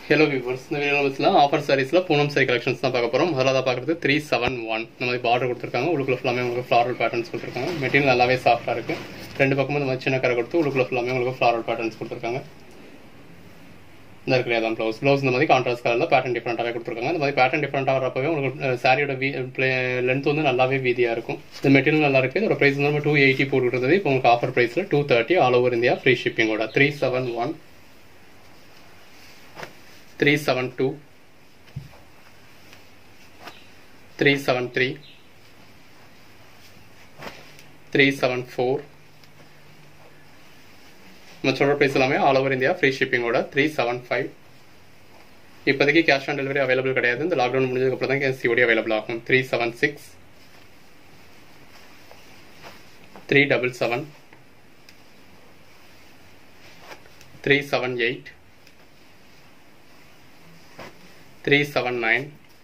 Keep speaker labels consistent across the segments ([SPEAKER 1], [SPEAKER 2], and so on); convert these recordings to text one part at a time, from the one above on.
[SPEAKER 1] hello viewers இந்த video வச்சுல offer சாரீஸ்ல பூனம் சாரி கலெக்ஷன்ஸ் தான் பார்க்க போறோம் முதல்ல பார்க்குறது த்ரீ செவன் ஒன் இந்த மாதிரி பார்டர் கொடுத்துருக்காங்க உள்ளுக்குள்ள ஃபுல்லாமே உங்களுக்கு ஃப்ளாரல் பேட்டர்ன்ஸ் கொடுத்துருக்காங்க மெட்டீரியல் நல்லாவே சாஃப்டா இருக்கு ரெண்டு பக்கமும் இந்த மாதிரி சின்ன கரை கொடுத்து உள்ளுக்குள்ள ஃபுல்லாமே உங்களுக்கு ஃப்ளாரல் பேட்டர்ன்ஸ் கொடுத்துருக்காங்க இந்த இருக்கிற தான் ப்ளவுஸ் ப்ளவுஸ் இந்த மாதிரி கான்ட்ராஸ்ட் கலரில் பேட்டர்ன் டிஃப்ரெண்ட்டாகவே கொடுத்துருக்காங்க இந்த மாதிரி பேட்டர்ன் டிஃப்ரெண்ட்டாக வரப்பவே உங்களுக்கு சாரியோட வீ லென்த் வந்து நல்லாவே வீதியாக இருக்கும் இந்த மெட்டீரியல் நல்லா இருக்கு இதோட ப்ரைஸ் வந்து நம்ம டூ எயிட்டி போட்டுருந்தது இப்போ உங்களுக்கு ஆஃபர் ப்ரைஸில் two thirty all over India free ஷிப்பிங்கோட three seven one three seven two three seven three three seven four நம்ம சொல்கிற ப்ரைஸ் எல்லாமே ஆல் ஓவர் இந்தியா ஃப்ரீ ஷிப்பிங்கோட த்ரீ செவன் ஃபைவ் இப்போதைக்கு கேஷ் ஆன் டெலிவரி அவைலபிள் கிடையாது இந்த lockdown முடிஞ்சதுக்கப்புறம் தான் சிஓடி அவைலபிள் ஆகும் three seven six three double seven three seven eight three seven nine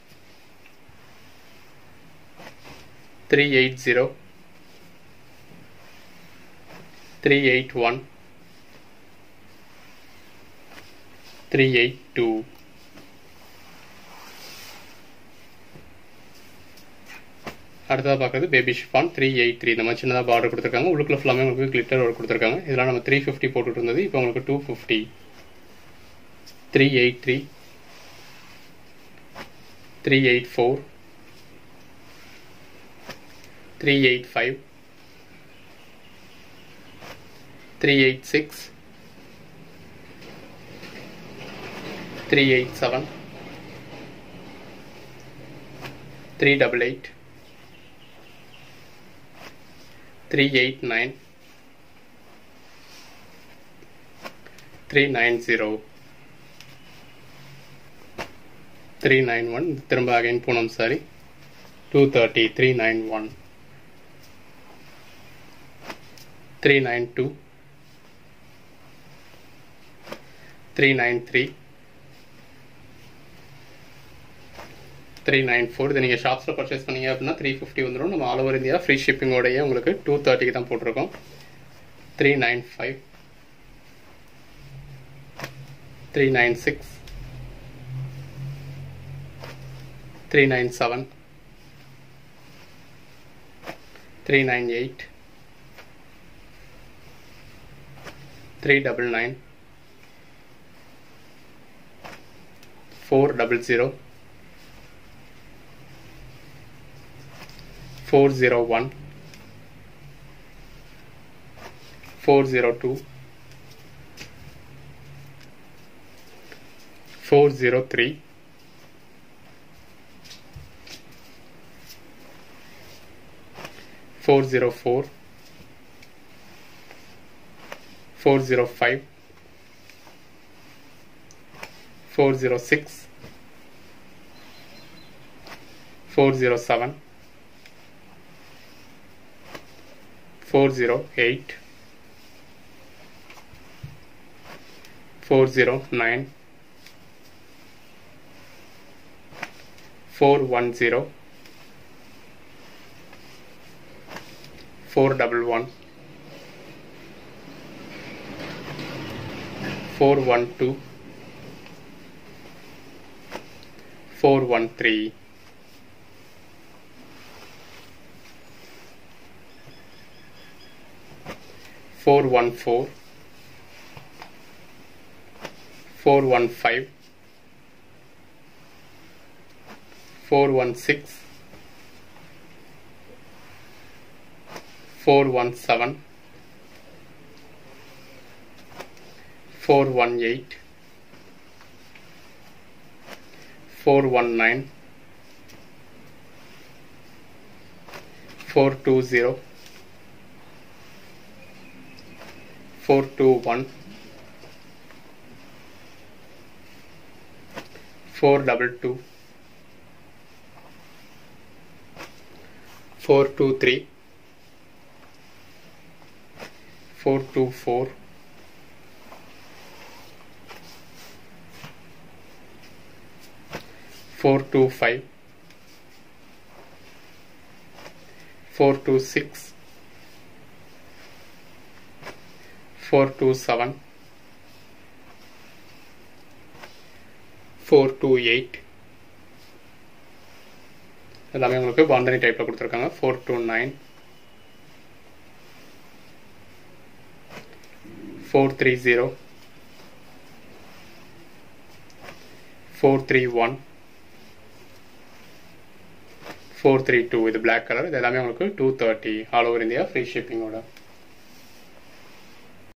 [SPEAKER 1] three eight zero three eight one three eight two அடுத்ததாக பார்க்குறது baby chiffon three eight three இந்த மாதிரி சின்னதாக பார்டர் கொடுத்துருக்காங்க உள்ளுக்குள்ள ஃபுல்லாமே உங்களுக்கு கிளிட்டர் ஒர்க் கொடுத்துருக்காங்க இதெல்லாம் நம்ம த்ரீ ஃபிஃப்டி போட்டுட்டு இருந்தது இப்போ உங்களுக்கு two fifty three eight three three eight four three eight five three eight six three eight seven three double eight three eight nine three nine zero three nine one திரும்ப again Poonam sari two thirty three nine one three nine two three nine three three nine four இதை நீங்கள் ஷாப்ஸில் purchase பண்ணீங்க அப்படின்னா three fifty வந்துடும் நம்ம all over India free ஷிப்பிங்கோடையே உங்களுக்கு two தேர்ட்டிக்கு தான் போட்டிருக்கோம் three nine five three nine six three nine seven three nine eight three double nine four double zero four zero one four zero two four zero three four zero four four zero five four zero six four zero seven four zero eight four zero nine four one zero four double one four one two four one three four one four four one five four one six four one seven four one eight four one nine four two zero four two one four double two four two three four two four four two five four two six four two seven four two eight எல்லாமே உங்களுக்கு பாண்டனி டைப்பில் கொடுத்துருக்காங்க four two nine four three zero four three one four three two இது black colour இது எல்லாமே உங்களுக்கு two thirty all over India free ஷிப்பிங்கோட